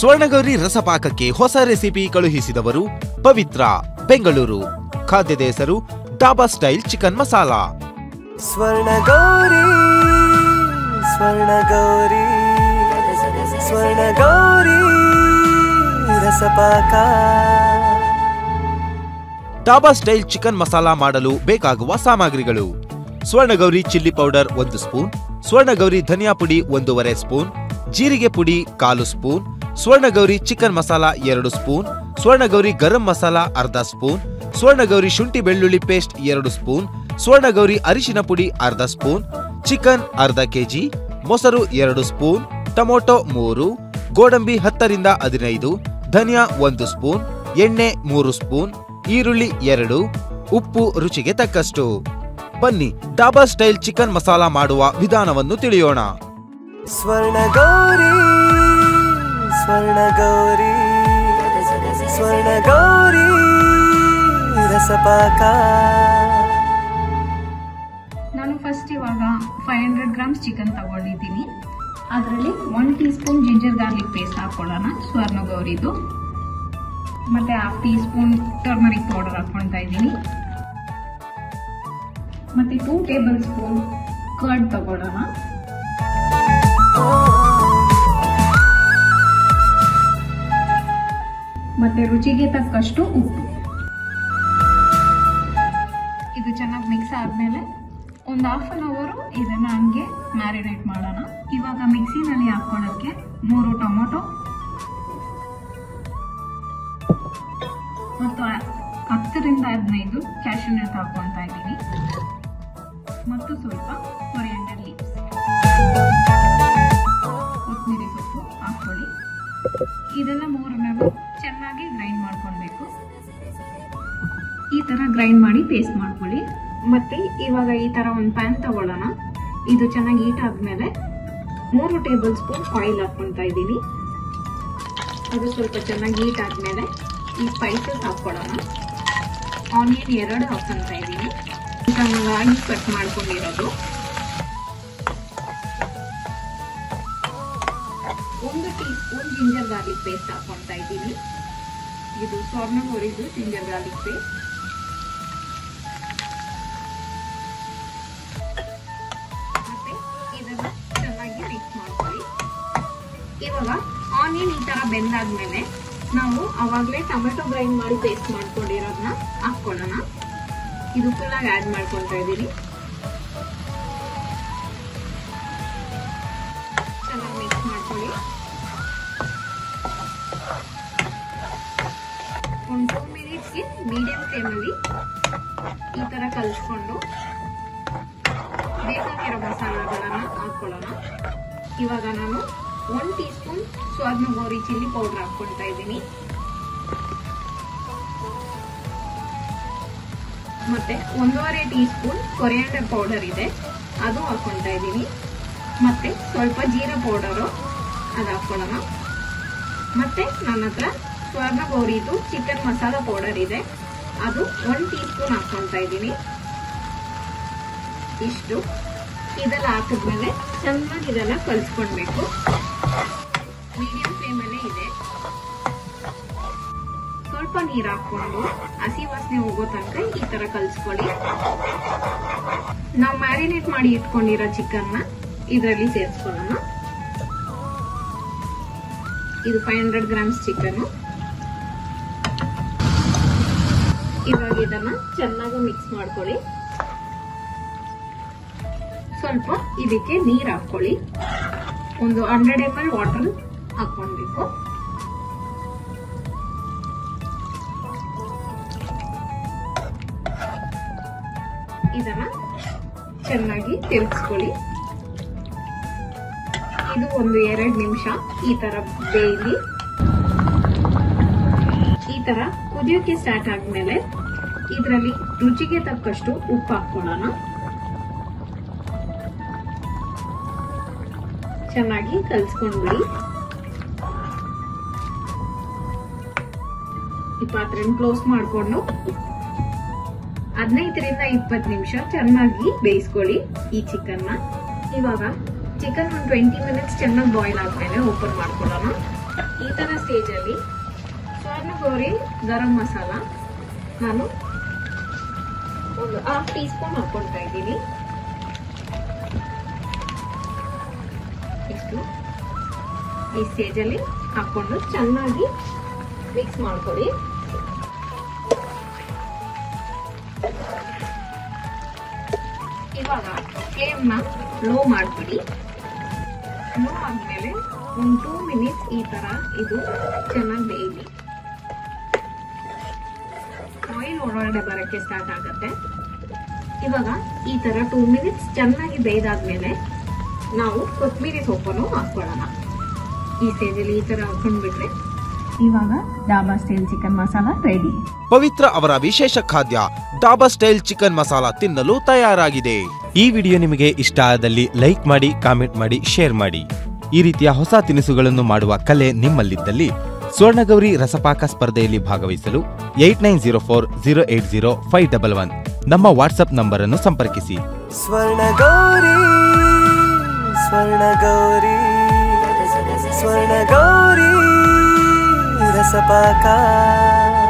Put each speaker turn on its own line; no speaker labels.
ಸ್ವರ್ಣಗೌರಿ ರಸಪಾಕಕ್ಕೆ ಹೊಸ ರೆಸಿಪಿ ಕಳುಹಿಸಿದವರು ಪವಿತ್ರ ಬೆಂಗಳೂರು ಖಾದ್ಯದ ಹೆಸರು ಡಾಬಾ ಸ್ಟೈಲ್ ಚಿಕನ್ ಮಸಾಲಾ
ಸ್ವರ್ಣಗೌರಿ ಸ್ವರ್ಣಗೌರಿ ಸ್ವರ್ಣಗೌರಿ ರಸಪಾಕ
ಡಾಬಾ ಸ್ಟೈಲ್ ಚಿಕನ್ ಮಸಾಲಾ ಮಾಡಲು ಬೇಕಾಗುವ ಸಾಮಗ್ರಿಗಳು ಸ್ವರ್ಣಗೌರಿ ಚಿಲ್ಲಿ ಪೌಡರ್ ಒಂದು ಸ್ಪೂನ್ ಸ್ವರ್ಣಗೌರಿ ಧನಿಯಾ ಪುಡಿ ಒಂದೂವರೆ ಸ್ಪೂನ್ ಜೀರಿಗೆ ಪುಡಿ ಕಾಲು ಸ್ಪೂನ್ ಸ್ವರ್ಣಗೌರಿ ಚಿಕನ್ ಮಸಾಲಾ ಎರಡು ಸ್ಪೂನ್ ಸ್ವರ್ಣಗೌರಿ ಗರಂ ಮಸಾಲಾ ಅರ್ಧ ಸ್ಪೂನ್ ಸ್ವರ್ಣಗೌರಿ ಶುಂಠಿ ಬೆಳ್ಳುಳ್ಳಿ ಪೇಸ್ಟ್ ಎರಡು ಸ್ಪೂನ್ ಸ್ವರ್ಣಗೌರಿ ಅರಿಶಿನ ಪುಡಿ ಅರ್ಧ ಸ್ಪೂನ್ ಚಿಕನ್ ಅರ್ಧ ಕೆಜಿ ಮೊಸರು ಎರಡು ಸ್ಪೂನ್ ಟೊಮೊಟೊ ಮೂರು ಗೋಡಂಬಿ ಹತ್ತರಿಂದ ಹದಿನೈದು ಧನಿಯಾ ಒಂದು ಸ್ಪೂನ್ ಎಣ್ಣೆ ಮೂರು ಸ್ಪೂನ್ ಈರುಳ್ಳಿ ಎರಡು ಉಪ್ಪು ರುಚಿಗೆ ತಕ್ಕಷ್ಟು ಬನ್ನಿ ಡಾಬಾ ಸ್ಟೈಲ್ ಚಿಕನ್ ಮಸಾಲಾ ಮಾಡುವ ವಿಧಾನವನ್ನು ತಿಳಿಯೋಣ
ಸ್ವರ್ಣಗೌರಿ ಸ್ವರ್ಣಗೌರಿ ಸ್ವರ್ಣಗೌರಿ ರಸಪಾಕ
ನಾನು ಫಸ್ಟ್ ಇವಾಗ ಫೈವ್ ಹಂಡ್ರೆಡ್ ಗ್ರಾಮ್ಸ್ ಚಿಕನ್ ತಗೊಂಡಿದ್ದೀನಿ ಅದರಲ್ಲಿ one teaspoon ginger garlic paste ಹಾಕೊಳ್ಳೋಣ ಸ್ವರ್ಣಗೌರಿದು ಮತ್ತೆ half teaspoon turmeric powder ಹಾಕೊಳ್ತಾ ಇದ್ದೀನಿ ಮತ್ತೆ ಟೂ ಟೇಬಲ್ ಸ್ಪೂನ್ ಕರ್ಡ್ ತಗೊಳ್ಳೋಣ ಮತ್ತೆ ರುಚಿಗೆ ತಕ್ಕಷ್ಟು ಉಪ್ಪು ಇದು ಚೆನ್ನಾಗಿ ಮಿಕ್ಸ್ ಆದ್ಮೇಲೆ ಒಂದು ಹಾಫ್ ಅನ್ ಅವರು ಇದನ್ನ ಹಂಗೆ ಮ್ಯಾರಿನೇಟ್ ಮಾಡೋಣ ಇವಾಗ ಮಿಕ್ಸಿನಲ್ಲಿ ಹಾಕೊಳ್ಳೋಕ್ಕೆ ಮೂರು ಟೊಮೊಟೊ ಮತ್ತು ಆ- ಹತ್ತರಿಂದ ಹದಿನೈದು ಕ್ಯಾಶ್ಯೂ ನಟ್ ಹಾಕೊಳ್ತಾ ಇದ್ದೀನಿ ಮತ್ತು ಸ್ವಲ್ಪ ಕೊರಿಯಾಂಡರ್ ಲೀವ್ಸ್ ಕೊತ್ತಂಬರಿ ಸೊಪ್ಪು ಹಾಕೊಳ್ಳಿ ಇದೆಲ್ಲ ಮೂರನ್ನೂ ಚೆನ್ನಾಗಿ ಗ್ರೈಂಡ್ ಮಾಡ್ಕೊಳ್ಬೇಕು ಈ ತರ ಗ್ರೈಂಡ್ ಮಾಡಿ ಪೇಸ್ಟ್ ಮಾಡ್ಕೊಳ್ಳಿ ಮತ್ತೆ ಇವಾಗ ಈ ತರ ಒಂದು ಪ್ಯಾನ್ ತಗೊಳ್ಳೋಣ ಇದು ಚೆನ್ನಾಗಿ ಹೀಟ್ ಆದ್ಮೇಲೆ ಮೂರು ಟೇಬಲ್ ಸ್ಪೂನ್ ಆಯಿಲ್ ಹಾಕೊಳ್ತಾ ಇದ್ದೀನಿ ಅದು ಸ್ವಲ್ಪ ಚೆನ್ನಾಗಿ ಹೀಟ್ ಆದ್ಮೇಲೆ ಈ ಸ್ಪೈಸಸ್ ಹಾಕೊಳ್ಳೋಣ ಆನಿಯನ್ ಎರಡು ಹಾಕೊಳ್ತಾ ಇದ್ದೀನಿ ಸಣ್ಣದಾಗಿ ಕಟ್ ಮಾಡ್ಕೊಂಡಿರೋದು ಒಂದು teaspoon ginger garlic paste ಹಾಕೊಳ್ತಾ ಇದ್ದೀನಿ ಇದು ಸ್ವರ್ಣಗೋರಿದು ಜಿಂಜರ್ ಗಾರ್ಲಿಕ್ ಪೇಸ್ಟ್ ಮತ್ತೆ ಇದನ್ನ ಚೆನ್ನಾಗಿ ಮಿಕ್ಸ್ ಮಾಡ್ಕೊಳ್ಳಿ ಇವಾಗ ಆನಿಯನ್ ಈ ತರ ಬೆಂದಾದ್ಮೇಲೆ ನಾವು ಅವಾಗಲೇ ಟೊಮೆಟೊ ಗ್ರೈಂಡ್ ಮಾಡಿ ಪೇಸ್ಟ್ ಮಾಡ್ಕೊಂಡಿರೋದನ್ನ ಹಾಕೊಳ್ಳೋಣ ಇದು ಫುಲ್ ಆಗಿ ಆಡ್ ಮಾಡ್ಕೊಳ್ತಾ ಇದ್ದೀನಿ ಚೆನ್ನಾಗಿ ಮಿಕ್ಸ್ ಮಾಡ್ಕೊಳ್ಳಿ ಒಂದು ಟೂ ಮಿನಿಟ್ಸ್ಗೆ ಮೀಡಿಯಂ ಫ್ಲೇಮಲ್ಲಿ ಈ ತರ ಕಲಿಸ್ಕೊಂಡು ಬೇಕಾಗಿರೋ ಮಸಾಲೆಗಳನ್ನ ಹಾಕೊಳ್ಳೋಣ ಇವಾಗ ನಾನು one teaspoon Swarnagowri chilli powder ಹಾಕೊಳ್ತಾ ಇದ್ದೀನಿ ಮತ್ತೆ ಒಂದೂವರೆ ಟೀ ಸ್ಪೂನ್ ಕೊರಿಯಾಂಡರ್ ಪೌಡರ್ ಇದೆ ಅದು ಹಾಕೊಳ್ತಾ ಇದ್ದೀನಿ ಮತ್ತೆ ಸ್ವಲ್ಪ ಜೀರಾ ಪೌಡರು ಅದು ಹಾಕೊಳ್ಳೋಣ ಮತ್ತೆ ನನ್ನ ಹತ್ರ ಸ್ವರ್ಣಗೌರಿದು ಚಿಕನ್ ಮಸಾಲ ಪೌಡರ್ ಇದೆ ಅದು ಒನ್ ಟೀ ಸ್ಪೂನ್ ಹಾಕೊಳ್ತಾ ಇದ್ದೀನಿ ಇಷ್ಟು ಇದೆಲ್ಲ ಹಾಕಿದ್ಮೇಲೆ ಚೆನ್ನಾಗಿ ಇದೆಲ್ಲ ಕಲಿಸ್ಕೊಳ್ಬೇಕು ಮೀಡಿಯಂ ಫ್ಲೇಮಲ್ಲೇ ಇದೆ ಸ್ವಲ್ಪ ನೀರು ಹಾಕೊಂಡು ಹಸಿ ವಾಸನೆ ಹೋಗೋ ತನಕ ಈ ತರ ಕಲಿಸ್ಕೊಳ್ಳಿ ನಾವು ಮ್ಯಾರಿನೇಟ್ ಮಾಡಿ ಇಟ್ಕೊಂಡಿರೋ ಚಿಕನ್ನ ಇದರಲ್ಲಿ ಸೇರಿಸ್ಕೊಳ್ಳೋಣ ಇದು ಫೈವ್ ಹಂಡ್ರೆಡ್ ಗ್ರಾಮ್ಸ್ ಚಿಕನ್ ಇವಾಗ ಇದನ್ನ ಚೆನ್ನಾಗಿ ಮಿಕ್ಸ್ ಮಾಡ್ಕೊಳ್ಳಿ ಸ್ವಲ್ಪ ಇದಕ್ಕೆ ನೀರ್ ಹಾಕೊಳ್ಳಿ ಒಂದು ಹಂಡ್ರೆಡ್ ಎಮ್ ಎಲ್ ವಾಟರ್ ಹಾಕೊಳ್ಬೇಕು ಇದನ್ನ ಚೆನ್ನಾಗಿ ತಿರುಗಿಸ್ಕೊಳ್ಳಿ ಇದು ಒಂದು ಎರಡು ನಿಮಿಷ ಈ ತರ ಬೇಯಲಿ ಈ ತರ ಕುದಿಯೋಕೆ ಸ್ಟಾರ್ಟ್ ಆದ್ಮೇಲೆ ಇದರಲ್ಲಿ ರುಚಿಗೆ ತಕ್ಕಷ್ಟು ಉಪ್ಪು ಹಾಕೊಳ್ಳೋಣ ಚೆನ್ನಾಗಿ ಕಲ್ಸ್ಕೊಂಡ್ಬಿಡಿ ಈ ಪಾತ್ರೆನ ಕ್ಲೋಸ್ ಮಾಡ್ಕೊಂಡು ಹದಿನೈದರಿಂದ ಇಪ್ಪತ್ತು ನಿಮಿಷ ಚೆನ್ನಾಗಿ ಬೇಯಿಸ್ಕೊಳ್ಳಿ ಈ ಚಿಕನ್ನ ಇವಾಗ ಚಿಕನ್ ಒಂದು ಟ್ವೆಂಟಿ ಮಿನಿಟ್ಸ್ ಚೆನ್ನಾಗಿ ಬಾಯ್ಲ್ ಆದ್ಮೇಲೆ ಓಪನ್ ಮಾಡ್ಕೊಳ್ಳೋಣ ಈ ತರ ಸ್ಟೇಜ್ ಅಲ್ಲಿ ಸ್ವರ್ಣಗೌರಿ ಗರಂ ಮಸಾಲ ನಾನು ಒಂದು ಹಾಫ್ ಟೀ ಸ್ಪೂನ್ ಹಾಕೊಳ್ತಾ ಇದ್ದೀನಿ ಇಷ್ಟು ಈ ಸ್ಟೇಜ್ ಅಲ್ಲಿ ಹಾಕೊಂಡು ಚೆನ್ನಾಗಿ ಮಿಕ್ಸ್ ಮಾಡ್ಕೊಳ್ಳಿ ಇವಾಗ ಫ್ಲೇಮ್ ನ ಲೋ ಮಾಡ್ಬಿಡಿ ಲೋ ಆದ್ಮೇಲೆ ಒಂದು ಟೂ ಮಿನಿಟ್ಸ್ ಈ ತರ ಇದು ಚೆನ್ನಾಗಿ ಬೇಯಲಿ ಆಯಿಲ್ ಒಳಗಡೆ ಬರಕ್ಕೆ ಸ್ಟಾರ್ಟ್ ಆಗತ್ತೆ ಇವಾಗ ಈ ತರ ಟೂ ಮಿನಿಟ್ಸ್ ಚೆನ್ನಾಗಿ ಬೇಯ್ದಾದ್ಮೇಲೆ ನಾವು ಕೊತ್ತಂಬರಿ ಸೊಪ್ಪನ್ನು ಹಾಕೊಳ್ಳೋಣ ಈ ಸ್ಟೇಜಲ್ಲಿ ಈ ತರ ಹಾಕೊಂಡ್ಬಿಟ್ರೆ ಇವಾಗ dhaba style chicken masala ready
Pavithra ಅವರ ವಿಶೇಷ ಖಾದ್ಯ ಡಾಬಾ ಸ್ಟೈಲ್ ಚಿಕನ್ ಮಸಾಲ ತಿನ್ನಲು ತಯಾರಾಗಿದೆ
ಈ ವಿಡಿಯೋ ನಿಮಗೆ ಇಷ್ಟ ಆದಲ್ಲಿ ಲೈಕ್ ಮಾಡಿ ಕಾಮೆಂಟ್ ಮಾಡಿ ಶೇರ್ ಮಾಡಿ ಈ ರೀತಿಯ ಹೊಸ ತಿನಿಸುಗಳನ್ನು ಮಾಡುವ ಕಲೆ ನಿಮ್ಮಲ್ಲಿದ್ದಲ್ಲಿ ಸ್ವರ್ಣಗೌರಿ ರಸಪಾಕ ಸ್ಪರ್ಧೆಯಲ್ಲಿ ಭಾಗವಹಿಸಲು eight nine zero four zero eight zero five double one ನಮ್ಮ ವಾಟ್ಸ್ಆಪ್ ನಂಬರ್ ಅನ್ನು ಸಂಪರ್ಕಿಸಿ
स्वर्णगौरी स्वर्णगौरी स्वर्णगौरी रसपाका